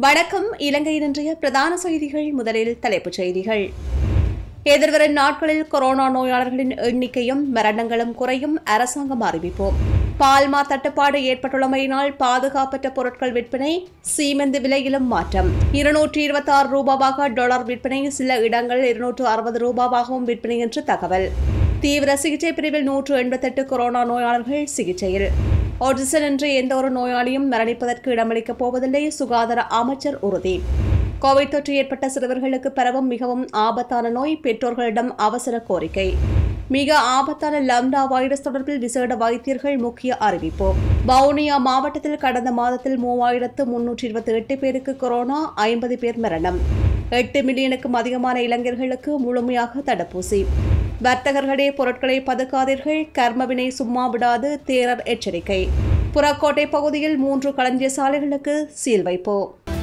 வணக்கம் இலங்கையின் இன்றைய பிரதான செய்திகள் முதலில் தலைப்புச் செய்திகள் எதிர்வரும் நாட்களில் கொரோனா நோயாளர்களின் எண்ணிக்கையும் மரணங்களும் குறையும் அரசாங்கம் அறிவிப்போம் பால்மா தட்டுப்பாடு ஏற்பட்டுள்ளமையினால் பாதுகாப்பற்ற பொருட்கள் விற்பனை சீமெந்து விலையிலும் மாற்றம் இருநூற்றி இருபத்தி ஆறு ரூபாவாக டாலர் விற்பனை சில இடங்களில் இருநூற்று அறுபது ரூபாவாகவும் விற்பனை என்று தகவல் தீவிர சிகிச்சை பிரிவில் நூற்று எண்பத்தெட்டு கொரோனா நோயாளர்கள் சிகிச்சையில் ஆக்சிஜன் இன்றி எந்த ஒரு நோயாளியும் மரணிப்பதற்கு இடமளிக்கப் போவதில்லை சுகாதார அமைச்சர் உறுதி கோவிட் தொற்று ஏற்பட்ட சிறுவர்களுக்கு பரவும் மிகவும் ஆபத்தான நோய் பெற்றோர்களிடம் அவசர கோரிக்கை மிக ஆபத்தான லம்டா வைரஸ் தொடர்பில் விசேட வைத்தியர்கள் முக்கிய அறிவிப்பு வவுனியா மாவட்டத்தில் கடந்த மாதத்தில் மூவாயிரத்து முன்னூற்றி இருபத்தி எட்டு பேருக்கு கொரோனா ஐம்பது பேர் மரணம் எட்டு மில்லியனுக்கும் அதிகமான இளைஞர்களுக்கு முழுமையாக தடுப்பூசி வர்த்தகர்களே பொருட்களை பதுக்காதீர்கள் கர்மவினை சும்மா விடாது தேரர் எச்சரிக்கை புறக்கோட்டை பகுதியில் மூன்று களஞ்சிய சாலைகளுக்கு சீல் வைப்பு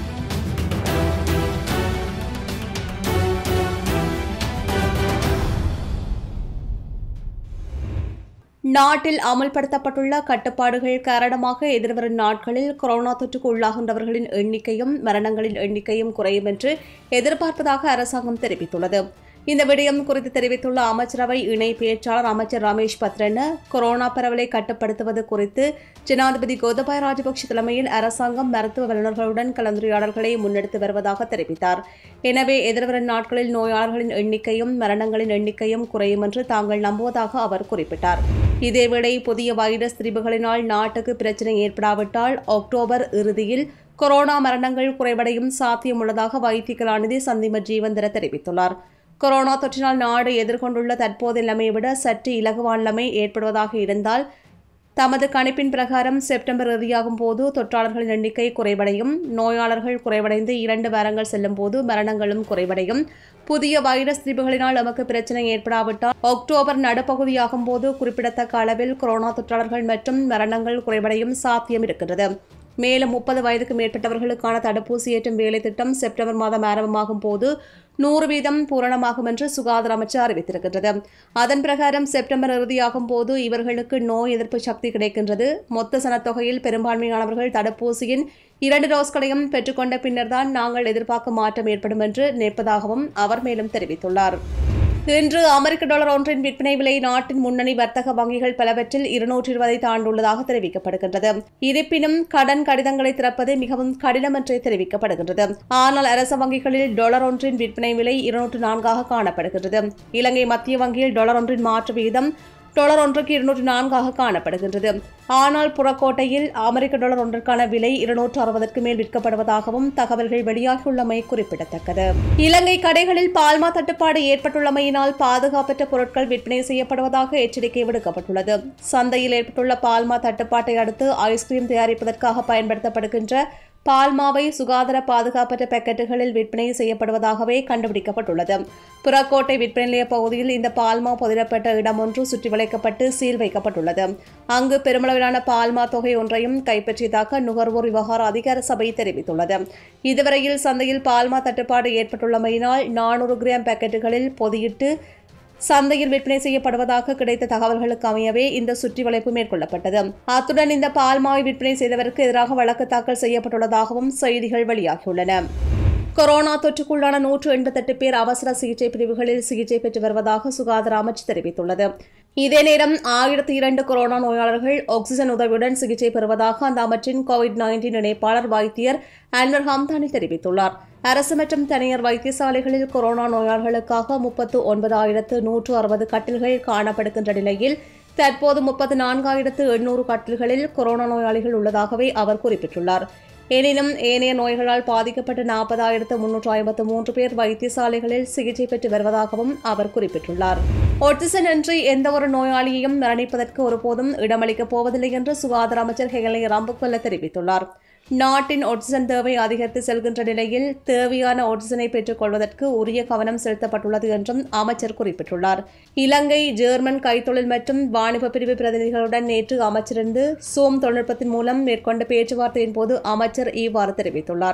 நாட்டில் அமல்படுத்தப்பட்டுள்ள கட்டுப்பாடுகள் காரணமாக எதிர்வரும் நாட்களில் கொரோனா தொற்றுக்கு உள்ளாகின்றவர்களின் எண்ணிக்கையும் மரணங்களின் எண்ணிக்கையும் குறையும் என்று எதிர்பார்ப்பதாக அரசாங்கம் தெரிவித்துள்ளது இந்த விடயம் குறித்து தெரிவித்துள்ள அமைச்சரவை இணை பேச்சாளர் அமைச்சர் ரமேஷ் பத்ரன் கொரோனா பரவலை கட்டுப்படுத்துவது குறித்து ஜனாதிபதி கோதபாய ராஜபக்ஷ தலைமையில் அரசாங்கம் மருத்துவ வல்லுநர்களுடன் கலந்துரையாடல்களை முன்னெடுத்து வருவதாக தெரிவித்தார் எனவே எதிர்வரும் நாட்களில் நோயாளர்களின் எண்ணிக்கையும் மரணங்களின் எண்ணிக்கையும் குறையும் என்று தாங்கள் நம்புவதாக அவர் குறிப்பிட்டார் இதேவேளை புதிய வைரஸ் திரிபுகளினால் நாட்டுக்கு பிரச்சினை ஏற்படாவிட்டால் அக்டோபர் இறுதியில் கொரோனா மரணங்கள் குறைவடையும் சாத்தியம் உள்ளதாக வைத்திய கலாநிதி சந்திம ஜீவந்திர தெரிவித்துள்ளார் கொரோனா தொற்றினால் நாடு எதிர்கொண்டுள்ள தற்போதைய நிலைமையை விட சற்று இலகுவான நிலைமை ஏற்படுவதாக இருந்தால் தமது கணிப்பின் பிரகாரம் செப்டம்பர் இறுதியாகும் போது தொற்றாளர்களின் எண்ணிக்கை குறைவடையும் நோயாளர்கள் குறைவடைந்து இரண்டு வாரங்கள் செல்லும் போது மரணங்களும் குறைவடையும் புதிய வைரஸ் திரிபுகளினால் நமக்கு பிரச்சனை ஏற்படாவிட்டால் அக்டோபர் நடுப்பகுதியாகும் போது குறிப்பிடத்தக்க அளவில் கொரோனா தொற்றாளர்கள் மற்றும் மரணங்கள் குறைவடையும் சாத்தியம் இருக்கிறது மேலும் முப்பது வயதுக்கு மேற்பட்டவர்களுக்கான தடுப்பூசி ஏற்றும் வேலை திட்டம் செப்டம்பர் மாதம் ஆரம்பமாகும் போது நூறு வீதம் பூரணமாகும் என்று சுகாதார அமைச்சர் அறிவித்திருக்கின்றது அதன் பிரகாரம் செப்டம்பர் இறுதியாகும் போது இவர்களுக்கு நோய் எதிர்ப்பு சக்தி கிடைக்கின்றது மொத்த சனத்தொகையில் பெரும்பான்மையானவர்கள் தடுப்பூசியின் இரண்டு டோஸ்களையும் பெற்றுக்கொண்ட பின்னர்தான் நாங்கள் எதிர்பார்க்கும் மாற்றம் ஏற்படும் என்று நினைப்பதாகவும் அவர் மேலும் தெரிவித்துள்ளார் இன்று அமெரிக்க டாலர் ஒன்றின் விற்பனை விலை நாட்டின் முன்னணி வர்த்தக வங்கிகள் பலவற்றில் இருநூற்றி இருபதை தாண்டுள்ளதாக தெரிவிக்கப்படுகின்றது இருப்பினும் கடன் கடிதங்களை திறப்பது மிகவும் கடினம் என்றே தெரிவிக்கப்படுகின்றது ஆனால் அரச வங்கிகளில் டாலர் ஒன்றின் விற்பனை விலை இருநூற்று நான்காக காணப்படுகின்றது இலங்கை மத்திய வங்கியில் டாலர் ஒன்றின் மாற்று விகிதம் டாலர் ஒன்றுக்கு இருநூற்று நான்காக காணப்படுகின்றது ஆனால் புறக்கோட்டையில் அமெரிக்க டாலர் ஒன்றுக்கான விலை இருநூற்று அறுபதற்கு மேல் விற்கப்படுவதாகவும் தகவல்கள் வெளியாகியுள்ளமை குறிப்பிடத்தக்கது இலங்கை கடைகளில் பால்மா தட்டுப்பாடு ஏற்பட்டுள்ளமையினால் பாதுகாப்பற்ற பொருட்கள் விற்பனை செய்யப்படுவதாக எச்சரிக்கை விடுக்கப்பட்டுள்ளது சந்தையில் ஏற்பட்டுள்ள பால்மா தட்டுப்பாட்டை அடுத்து ஐஸ்கிரீம் தயாரிப்பதற்காக பயன்படுத்தப்படுகின்ற பால்மாவை சுகாதார பாதுகாப்பற்ற பாக்கெட்டுகளில் விற்பனை செய்யப்படுவதாகவே கண்டுபிடிக்கப்பட்டுள்ளது புறக்கோட்டை விற்பனை நிலைய பகுதியில் இந்த பால்மா புதிரப்பட்ட இடம் ஒன்று சுற்றி வளைக்கப்பட்டு சீல் வைக்கப்பட்டுள்ளது அங்கு பெருமளவிலான பால்மா தொகை ஒன்றையும் கைப்பற்றியதாக நுகர்வோர் விவகார அதிகார சபை தெரிவித்துள்ளது இதுவரையில் சந்தையில் பால்மா தட்டுப்பாடு ஏற்பட்டுள்ளமையினால் நானூறு கிராம் பாக்கெட்டுகளில் பொதியிட்டு சந்தையில் விற்பனை செய்யப்படுவதாக கிடைத்த தகவல்களுக்கு அமையவே இந்த சுற்றி வளைப்பு மேற்கொள்ளப்பட்டது அத்துடன் இந்த பால்மாவை விற்பனை செய்தவருக்கு எதிராக வழக்கு தாக்கல் செய்யப்பட்டுள்ளதாகவும் செய்திகள் வெளியாகியுள்ளன கொரோனா தொற்றுக்குள்ளான நூற்று எண்பத்தெட்டு பேர் அவசர சிகிச்சை பிரிவுகளில் சிகிச்சை பெற்று வருவதாக சுகாதார அமைச்சு தெரிவித்துள்ளது இதே நேரம் ஆயிரத்தி இரண்டு கொரோனா நோயாளர்கள் ஆக்சிஜன் உதவியுடன் சிகிச்சை பெறுவதாக அந்த அமைச்சின் கோவிட் நைன்டீன் இணைப்பாளர் வைத்தியர் அன்வர் ஹம்தானி தெரிவித்துள்ளார் அரசு மற்றும் தனியார் வைத்தியசாலைகளில் கொரோனா நோயாளர்களுக்காக முப்பத்து ஒன்பதாயிரத்து நூற்று அறுபது கட்டில்கள் காணப்படுகின்ற நிலையில் தற்போது முப்பத்து நான்காயிரத்து எண்ணூறு கட்டில்களில் கொரோனா நோயாளிகள் உள்ளதாகவே அவர் குறிப்பிட்டுள்ளார் எனினும் ஏனைய நோய்களால் பாதிக்கப்பட்ட நாற்பதாயிரத்து முன்னூற்று ஐம்பத்து மூன்று பேர் வைத்தியசாலைகளில் சிகிச்சை பெற்று வருவதாகவும் அவர் குறிப்பிட்டுள்ளார் ஒட்டிசன் இன்றி எந்தவொரு நோயாளியையும் மரணிப்பதற்கு ஒருபோதும் இடமளிக்கப் போவதில்லை என்று சுகாதார அமைச்சர் ஹெகலை ராம்புக்வல்ல தெரிவித்துள்ளார் நாட்டின் ஆக்சிஜன் தேவை அதிகரித்து செல்கின்ற நிலையில் தேவையான ஆக்சிஜனை பெற்றுக் கொள்வதற்கு உரிய கவனம் செலுத்தப்பட்டுள்ளது என்றும் அமைச்சர் குறிப்பிட்டுள்ளார் இலங்கை ஜெர்மன் கைத்தொழில் மற்றும் வாணிப பிரிவு பிரதிநிதிகளுடன் நேற்று அமைச்சரிருந்து சோம் தொழில்நுட்பத்தின் மூலம் மேற்கொண்ட பேச்சுவார்த்தையின் போது அமைச்சர் இவ்வாறு தெரிவித்துள்ளார்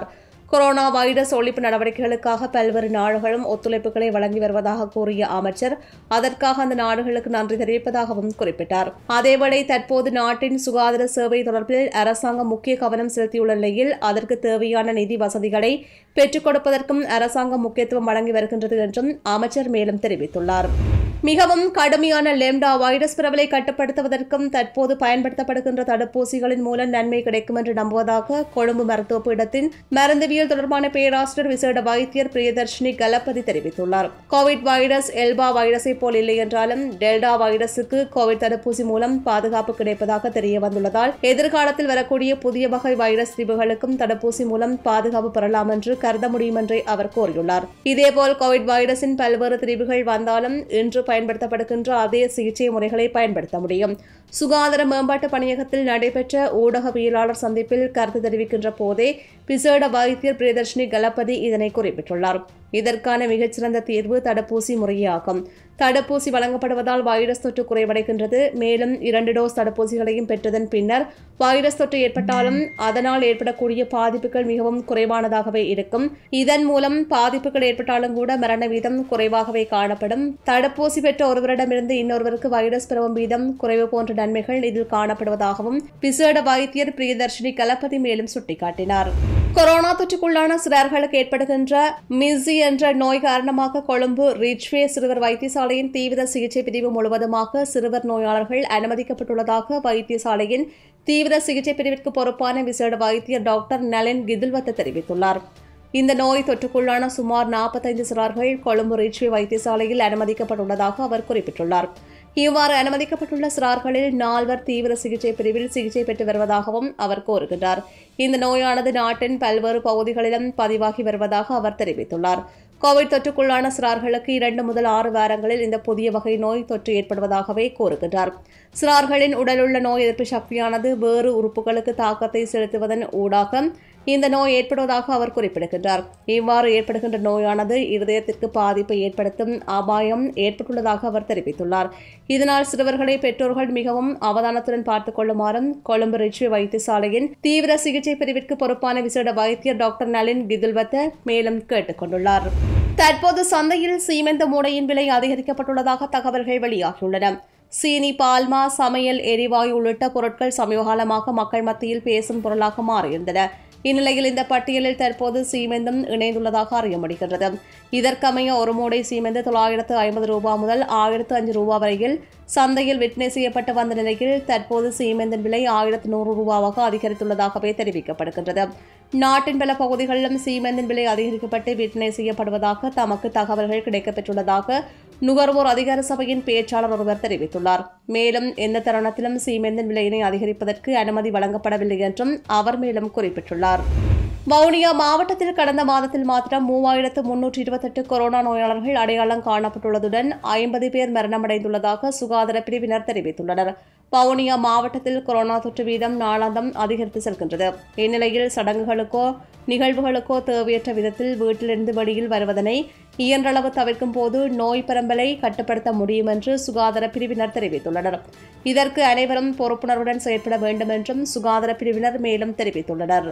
கொரோனா வைரஸ் ஒழிப்பு நடவடிக்கைகளுக்காக பல்வேறு நாடுகளும் ஒத்துழைப்புகளை வழங்கி வருவதாக கூறிய அமைச்சர் அதற்காக அந்த நாடுகளுக்கு நன்றி தெரிவிப்பதாகவும் குறிப்பிட்டார் அதேவேளை தற்போது நாட்டின் சுகாதார சேவை தொடர்பில் அரசாங்கம் முக்கிய கவனம் செலுத்தியுள்ள நிலையில் அதற்கு தேவையான நிதி வசதிகளை பெற்றுக் கொடுப்பதற்கும் அரசாங்கம் முக்கியத்துவம் வழங்கி வருகின்றது என்றும் அமைச்சர் மேலும் தெரிவித்துள்ளார் மிகவும் கடுமையான லெம்டா வைரஸ் பரவலை கட்டுப்படுத்துவதற்கும் தற்போது பயன்படுத்தப்படுகின்ற தடுப்பூசிகளின் மூலம் நன்மை கிடைக்கும் என்று நம்புவதாக கொழும்பு மருத்துவ பீடத்தின் மருந்துவியல் தொடர்பான பேராசிரியர் விசேட வைத்தியர் பிரியதர்ஷினி கலப்பதி தெரிவித்துள்ளார் கோவிட் வைரஸ் எல்பா வைரஸை போல் இல்லை என்றாலும் டெல்டா வைரஸுக்கு கோவிட் தடுப்பூசி மூலம் பாதுகாப்பு கிடைப்பதாக தெரிய வந்துள்ளதால் எதிர்காலத்தில் வரக்கூடிய புதிய வகை வைரஸ் திரிவுகளுக்கும் தடுப்பூசி மூலம் பாதுகாப்பு பெறலாம் என்று கருத முடியும் என்றே அவர் கூறியுள்ளார் இதேபோல் கோவிட் வைரஸின் பல்வேறு திரிவுகள் வந்தாலும் இன்று பயன்படுத்தப்படுகின்ற அதே சிகிச்சை முறைகளை பயன்படுத்த முடியும் சுகாதார மேம்பாட்டு பணியகத்தில் நடைபெற்ற ஊடகவியலாளர் சந்திப்பில் கருத்து தெரிவிக்கின்ற போதே விசேட வைத்தியர் பிரியதர்ஷினி கலபதி இதனை குறிப்பிட்டுள்ளார் இதற்கான மிகச்சிறந்த தீர்வு தடுப்பூசி முறையாகும் தடுப்பூசி வழங்கப்படுவதால் வைரஸ் தொற்று குறைவடைகின்றது மேலும் இரண்டு டோஸ் தடுப்பூசிகளையும் பெற்றதன் பின்னர் வைரஸ் தொற்று ஏற்பட்டாலும் அதனால் ஏற்படக்கூடிய பாதிப்புகள் மிகவும் குறைவானதாகவே இருக்கும் இதன் மூலம் பாதிப்புகள் ஏற்பட்டாலும் கூட மரண வீதம் குறைவாகவே காணப்படும் தடுப்பூசி பெற்ற ஒருவரிடமிருந்து இன்னொருவருக்கு வைரஸ் பரவும் வீதம் குறைவு போன்ற நன்மைகள் இதில் காணப்படுவதாகவும் விசேட வைத்தியர் பிரியதர்ஷினி கலப்பதி மேலும் சுட்டிக்காட்டினார் கொரோனா தொற்றுக்குள்ளான சிறார்களுக்கு ஏற்படுகின்ற மிஸி என்ற நோய் காரணமாக கொழும்பு ரிச்வே சிறுவர் வைத்தியசாலையின் தீவிர சிகிச்சை பிரிவு முழுவதுமாக சிறுவர் நோயாளர்கள் அனுமதிக்கப்பட்டுள்ளதாக வைத்தியசாலையின் தீவிர சிகிச்சை பிரிவிற்கு பொறுப்பான விசேட வைத்தியர் டாக்டர் நலின் கிதுல்வத்த தெரிவித்துள்ளார் இந்த நோய் தொற்றுக்குள்ளான சுமார் நாற்பத்தைந்து சிறார்கள் கொழும்பு ரிச்வே வைத்தியசாலையில் அனுமதிக்கப்பட்டுள்ளதாக அவர் குறிப்பிட்டுள்ளார் இவ்வாறு அனுமதிக்கப்பட்டுள்ள சிறார்களில் நால்வர் தீவிர சிகிச்சை பிரிவில் சிகிச்சை பெற்று வருவதாகவும் அவர் கூறுகின்றார் இந்த நோயானது நாட்டின் பல்வேறு பகுதிகளிலும் பதிவாகி வருவதாக அவர் தெரிவித்துள்ளார் கோவிட் தொற்றுக்குள்ளான சிறார்களுக்கு இரண்டு முதல் ஆறு வாரங்களில் இந்த புதிய வகை நோய் தொற்று ஏற்படுவதாகவே கூறுகின்றார் சிறார்களின் உடலுள்ள நோய் எதிர்ப்பு சக்தியானது வேறு உறுப்புகளுக்கு தாக்கத்தை செலுத்துவதன் ஊடாக இந்த நோய் ஏற்படுவதாக அவர் குறிப்பிடுகின்றார் இவ்வாறு ஏற்படுகின்ற நோயானது இருதயத்திற்கு பாதிப்பை ஏற்படுத்தும் அபாயம் ஏற்பட்டுள்ளதாக அவர் தெரிவித்துள்ளார் இதனால் சிறுவர்களை பெற்றோர்கள் மிகவும் அவதானத்துடன் பார்த்துக் கொள்ளுமாறும் கொழும்பு ரிச்வி வைத்தியசாலையின் தீவிர சிகிச்சை பிரிவிற்கு பொறுப்பான விசேட வைத்தியர் டாக்டர் நலின் கிதுல்வத்த மேலும் கேட்டுக் கொண்டுள்ளார் தற்போது சந்தையில் சீமெந்த மூடையின் விலை அதிகரிக்கப்பட்டுள்ளதாக தகவல்கள் வெளியாகியுள்ளன சீனி பால்மா சமையல் எரிவாயு உள்ளிட்ட பொருட்கள் சமீபகாலமாக மக்கள் மத்தியில் பேசும் பொருளாக மாறியிருந்தன இந்நிலையில் இந்த பட்டியலில் தற்போது சீமெந்தும் இணைந்துள்ளதாக அறிய முடிகின்றது இதற்கமைய ஒரு மூடை சீமெந்து தொள்ளாயிரத்து ஐம்பது ரூபாய் முதல் ஆயிரத்து அஞ்சு ரூபாய் வரையில் சந்தையில் விற்பனை செய்யப்பட்டு வந்த நிலையில் தற்போது சீமெந்தின் விலை ஆயிரத்து நூறு ரூபாவாக அதிகரித்துள்ளதாகவே தெரிவிக்கப்படுகின்றது நாட்டின் பல பகுதிகளிலும் சீமெந்தின் விலை அதிகரிக்கப்பட்டு விற்பனை செய்யப்படுவதாக தமக்கு தகவல்கள் கிடைக்கப்பெற்றுள்ளதாக நுகர்வோர் அதிகார சபையின் பேச்சாளர் ஒருவர் தெரிவித்துள்ளார் மேலும் எந்த தருணத்திலும் சீமெந்தின் விலையினை அதிகரிப்பதற்கு அனுமதி வழங்கப்படவில்லை என்றும் அவர் மேலும் குறிப்பிட்டுள்ளார் வவுனியா மாவட்டத்தில் கடந்த மாதத்தில் மாத்திரம் மூவாயிரத்து முன்னூற்றி இருபத்தெட்டு கொரோனா நோயாளர்கள் அடையாளம் காணப்பட்டுள்ளதுடன் ஐம்பது பேர் மரணமடைந்துள்ளதாக சுகாதார பிரிவினர் தெரிவித்துள்ளனர் வவுனியா மாவட்டத்தில் கொரோனா தொற்று வீதம் நாளாந்தம் அதிகரித்து செல்கின்றது இந்நிலையில் சடங்குகளுக்கோ நிகழ்வுகளுக்கோ தேவையற்ற விதத்தில் வீட்டிலிருந்து வெளியில் வருவதனை இயன்றளவு தவிர்க்கும் போது நோய் பரம்பலை கட்டுப்படுத்த முடியும் என்று சுகாதார பிரிவினர் தெரிவித்துள்ளனர் இதற்கு அனைவரும் பொறுப்புணர்வுடன் செயற்பட வேண்டும் என்றும் சுகாதார பிரிவினர் மேலும் தெரிவித்துள்ளனர்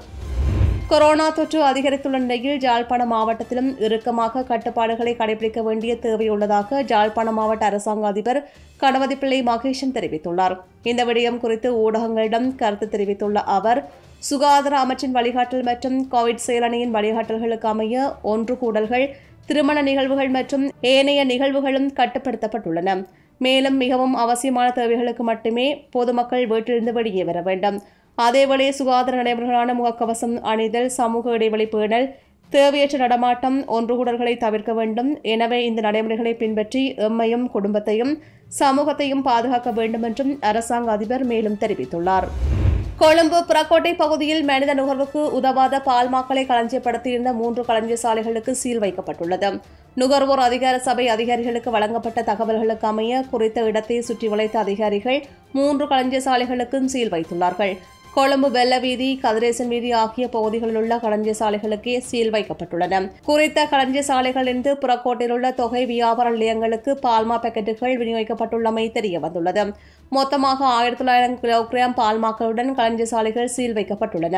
கொரோனா தொற்று அதிகரித்துள்ள நிலையில் ஜாழ்ப்பாணம் மாவட்டத்திலும் இறுக்கமாக கட்டுப்பாடுகளை கடைபிடிக்க வேண்டிய தேவையுள்ளதாக ஜாழ்ப்பாணம் மாவட்ட அரசாங்க அதிபர் கணபதி பிள்ளை மகேஷன் தெரிவித்துள்ளார் இந்த விடயம் குறித்து ஊடகங்களிடம் கருத்து தெரிவித்துள்ள அவர் சுகாதார அமைச்சின் வழிகாட்டல் மற்றும் கோவிட் செயலணியின் வழிகாட்டல்களுக்கு அமைய ஒன்று கூடல்கள் திருமண நிகழ்வுகள் மற்றும் ஏனைய நிகழ்வுகளும் கட்டுப்படுத்தப்பட்டுள்ளன மேலும் மிகவும் அவசியமான தேவைகளுக்கு மட்டுமே பொதுமக்கள் வீட்டிலிருந்து வெளியே வர வேண்டும் அதேவேளை சுகாதார நடைமுறைகளான முகக்கவசம் அணிதல் சமூக இடைவெளி பேணல் தேவையற்ற நடமாட்டம் ஒன்றுகூடல்களை தவிர்க்க வேண்டும் எனவே இந்த நடைமுறைகளை பின்பற்றி எம்மையும் குடும்பத்தையும் சமூகத்தையும் பாதுகாக்க வேண்டும் என்றும் அரசாங்க அதிபர் மேலும் தெரிவித்துள்ளார் கொழும்பு புறக்கோட்டை பகுதியில் மனித நுகர்வுக்கு உதவாத பால்மாக்களை களஞ்சியப்படுத்தியிருந்த மூன்று களஞ்சியசாலைகளுக்கு சீல் வைக்கப்பட்டுள்ளது நுகர்வோர் அதிகார சபை அதிகாரிகளுக்கு வழங்கப்பட்ட தகவல்களுக்கு அமைய குறித்த இடத்தை சுற்றி வளைத்த அதிகாரிகள் மூன்று களஞ்சியசாலைகளுக்கும் சீல் வைத்துள்ளார்கள் கொழும்பு வெள்ள வீதி கதிரேசன் வீதி ஆகிய பகுதிகளில் உள்ள களஞ்சியசாலைகளுக்கே சீல் வைக்கப்பட்டுள்ளன குறித்த களஞ்சியசாலைகளிலிருந்து புறக்கோட்டில் உள்ள தொகை வியாபார நிலையங்களுக்கு பால்மா பாக்கெட்டுகள் விநியோகிக்கப்பட்டுள்ளமை தெரிய வந்துள்ளது மொத்தமாக ஆயிரத்தி தொள்ளாயிரம் கிலோகிராம் பால்மாக்களுடன் களஞ்சியசாலைகள் சீல் வைக்கப்பட்டுள்ளன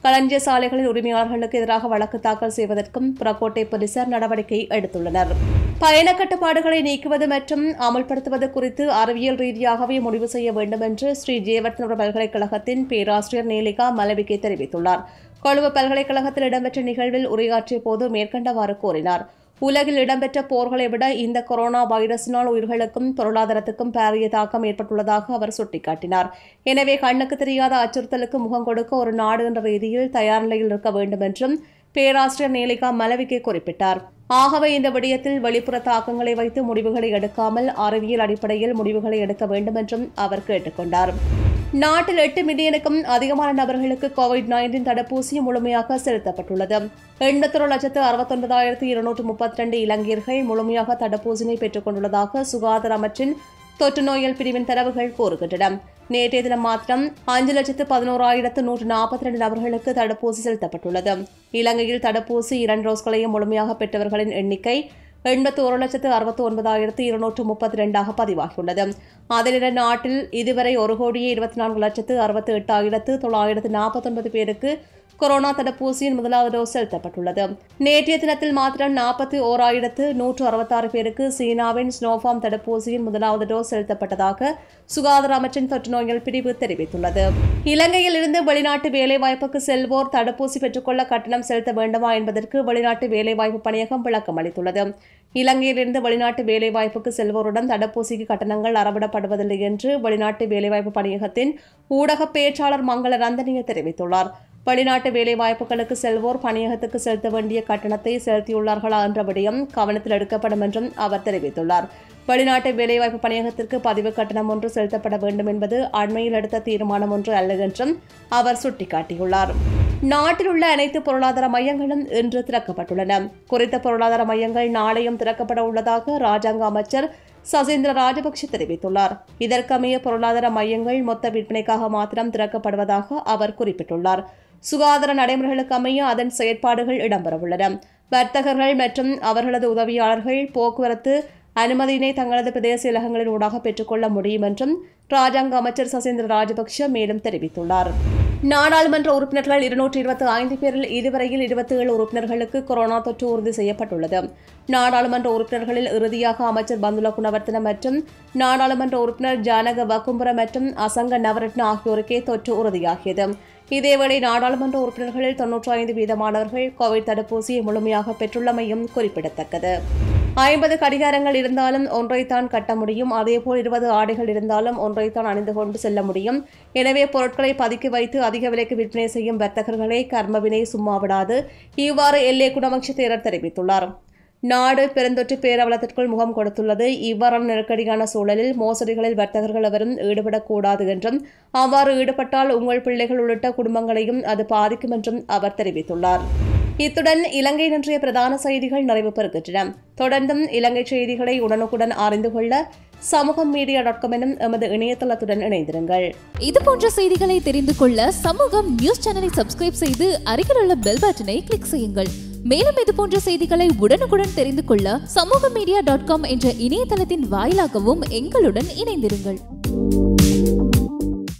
களஞ்சிய சாலைகளின் உரிமையாளர்களுக்கு எதிராக வழக்கு தாக்கல் செய்வதற்கும் புறக்கோட்டை போலீசார் நடவடிக்கை எடுத்துள்ளனர் பயண கட்டுப்பாடுகளை நீக்குவது மற்றும் அமல்படுத்துவது குறித்து அறிவியல் ரீதியாகவே முடிவு செய்ய வேண்டும் என்று ஸ்ரீ ஜெயவர்த்தன பல்கலைக்கழகத்தின் பேராசிரியர் நீலிகா மலவிகை தெரிவித்துள்ளார் கொழும்பு பல்கலைக்கழகத்தில் இடம்பெற்ற நிகழ்வில் உரையாற்றிய போது மேற்கண்டவாறு கூறினார் உலகில் இடம்பெற்ற போர்களை விட இந்த கொரோனா வைரஸினால் உயிர்களுக்கும் பொருளாதாரத்துக்கும் பாரிய தாக்கம் ஏற்பட்டுள்ளதாக அவர் சுட்டிக்காட்டினார் எனவே கண்ணுக்கு தெரியாத அச்சுறுத்தலுக்கு முகம் கொடுக்க ஒரு நாடு என்ற ரீதியில் தயார் நிலையில் இருக்க வேண்டும் என்றும் பேராசிரியர் நேலிகா மலவிகை குறிப்பிட்டார் ஆகவே இந்த விடயத்தில் வெளிப்புற தாக்கங்களை வைத்து முடிவுகளை எடுக்காமல் அறிவியல் அடிப்படையில் முடிவுகளை எடுக்க வேண்டும் என்றும் அவர் கேட்டுக்கொண்டார் நாட்டில் எட்டு மில்லியனுக்கும் அதிகமான நபர்களுக்கு கோவிட் நைன்டீன் தடுப்பூசி முழுமையாக செலுத்தப்பட்டுள்ளது எண்பத்தொரு லட்சத்து அறுபத்தொன்பதாயிரத்து இருநூற்று முப்பத்தி ரெண்டு இலங்கையர்கள் முழுமையாக தடுப்பூசினை பெற்றுக் கொண்டுள்ளதாக சுகாதார அமைச்சின் தொற்று நோயல் பிரிவின் தரவுகள் கூறுகின்றன நேற்றைய தினம் மாத்திரம் அஞ்சு லட்சத்து பதினோராயிரத்து நூற்று நாற்பத்தி ரெண்டு நபர்களுக்கு தடுப்பூசி செலுத்தப்பட்டுள்ளது இலங்கையில் தடுப்பூசி இரண்டு டோஸ்களையும் முழுமையாக பெற்றவர்களின் எண்ணிக்கை எண்பத்தி ஒரு லட்சத்து அறுபத்தி ஒன்பதாயிரத்து இருநூற்று முப்பத்தி ரெண்டாக பதிவாகியுள்ளது அதனிட நாட்டில் இதுவரை ஒரு கோடியே இருபத்தி நான்கு லட்சத்து அறுபத்தி எட்டாயிரத்து தொள்ளாயிரத்து நாற்பத்தொன்பது பேருக்கு கொரோனா தடுப்பூசியின் முதலாவது டோஸ் செலுத்தப்பட்டுள்ளது நேற்றைய தினத்தில் மாத்திரம் நாற்பத்தி ஓராயிரத்து நூற்று அறுபத்தாறு பேருக்கு சீனாவின் ஸ்னோஃபார்ம் தடுப்பூசியின் முதலாவது டோஸ் செலுத்தப்பட்டதாக சுகாதார அமைச்சின் தொற்று நோய்கள் பிரிவு தெரிவித்துள்ளது இலங்கையில் இருந்து வெளிநாட்டு வேலைவாய்ப்புக்கு செல்வோர் தடுப்பூசி பெற்றுக்கொள்ள கட்டணம் செலுத்த வேண்டுமா என்பதற்கு வெளிநாட்டு வேலைவாய்ப்பு பணியகம் விளக்கம் அளித்துள்ளது இலங்கையிலிருந்து வெளிநாட்டு வேலைவாய்ப்புக்கு செல்வோருடன் தடுப்பூசிக்கு கட்டணங்கள் அறவிடப்படுவதில்லை என்று வெளிநாட்டு வேலைவாய்ப்பு பணியகத்தின் ஊடக பேச்சாளர் மங்கள ரந்தனிய தெரிவித்துள்ளார் வெளிநாட்டு வேலைவாய்ப்புகளுக்கு செல்வோர் பணியகத்துக்கு செலுத்த வேண்டிய கட்டணத்தை செலுத்தியுள்ளார்களா என்ற விடயம் கவனத்தில் எடுக்கப்படும் என்றும் அவர் தெரிவித்துள்ளார் வெளிநாட்டு வேலைவாய்ப்பு பணியகத்திற்கு பதிவு கட்டணம் ஒன்று செலுத்தப்பட வேண்டும் என்பது அண்மையில் எடுத்த தீர்மானம் ஒன்று அல்ல என்றும் அவர் சுட்டிக்காட்டியுள்ளார் நாட்டில் உள்ள அனைத்து பொருளாதார மையங்களும் இன்று திறக்கப்பட்டுள்ளன குறித்த பொருளாதார மையங்கள் நாளையும் திறக்கப்பட உள்ளதாக ராஜாங்க அமைச்சர் சசேந்திர ராஜபக்ஷ தெரிவித்துள்ளார் இதற்கமைய பொருளாதார மையங்கள் மொத்த விற்பனைக்காக மாத்திரம் திறக்கப்படுவதாக அவர் குறிப்பிட்டுள்ளார் சுகாதார நடைமுறைகளுக்கு அமைய அதன் செயற்பாடுகள் இடம்பெறவுள்ளன வர்த்தகர்கள் மற்றும் அவர்களது உதவியாளர்கள் போக்குவரத்து அனுமதியினை தங்களது பிரதேச இலகங்களின் ஊடாக பெற்றுக்கொள்ள முடியும் என்றும் ராஜாங்க அமைச்சர் சசேந்திர ராஜபக்ஷ மேலும் தெரிவித்துள்ளார் நாடாளுமன்ற உறுப்பினர்கள் இருநூற்றி இருபத்தி ஐந்து பேரில் இதுவரையில் இருபத்தி ஏழு உறுப்பினர்களுக்கு கொரோனா தொற்று உறுதி செய்யப்பட்டுள்ளது நாடாளுமன்ற உறுப்பினர்களில் இறுதியாக அமைச்சர் பந்துல குணவர்த்தன மற்றும் நாடாளுமன்ற உறுப்பினர் ஜானக வக்கும்புர மற்றும் அசங்க நவரத்ன ஆகியோருக்கே தொற்று உறுதியாகியது இதேவேளை நாடாளுமன்ற உறுப்பினர்களில் தொன்னூற்றி ஐந்து வீதமானவர்கள் கோவிட் தடுப்பூசியை முழுமையாக பெற்றுள்ளமையும் குறிப்பிடத்தக்கது ஐம்பது கடிகாரங்கள் இருந்தாலும் ஒன்றைத்தான் கட்ட முடியும் அதேபோல் இருபது ஆடைகள் இருந்தாலும் ஒன்றைத்தான் அணிந்து கொண்டு செல்ல முடியும் எனவே பொருட்களை பதுக்கி வைத்து அதிக விலைக்கு விற்பனை செய்யும் வர்த்தகர்களை கர்மவினை சும்மா விடாது இவ்வாறு எல்ஏ குணமக்ஷ தேரர் தெரிவித்துள்ளார் நாடு பெருந்தொற்று பேரவலத்திற்குள் முகம் கொடுத்துள்ளது இவ்வாறான நெருக்கடியான சூழலில் மோசடிகளில் வர்த்தகர்கள் எவரும் ஈடுபடக்கூடாது என்றும் அவ்வாறு ஈடுபட்டால் உங்கள் பிள்ளைகள் உள்ளிட்ட குடும்பங்களையும் அது பாதிக்கும் என்றும் அவர் தெரிவித்துள்ளார் இத்துடன் இலங்கை இன்றைய பிரதான செய்திகள் நிறைவு பெறுகின்றன தொடர்ந்தும் இலங்கை செய்திகளை உடனுக்குடன் அறிந்து கொள்ள சமூகம் மீடியா டாட் காம் எனும் எமது இணையதளத்துடன் இணைந்திருங்கள் இது போன்ற செய்திகளை தெரிந்து கொள்ள சமூகம் நியூஸ் சேனலை சப்ஸ்கிரைப் செய்து அருகில் உள்ள பெல் பட்டனை கிளிக் செய்யுங்கள் மேலும் இது போன்ற செய்திகளை உடனுக்குடன் தெரிந்து கொள்ள சமூக மீடியா டாட் காம் என்ற இணையதளத்தின் வாயிலாகவும் எங்களுடன் இணைந்திருங்கள்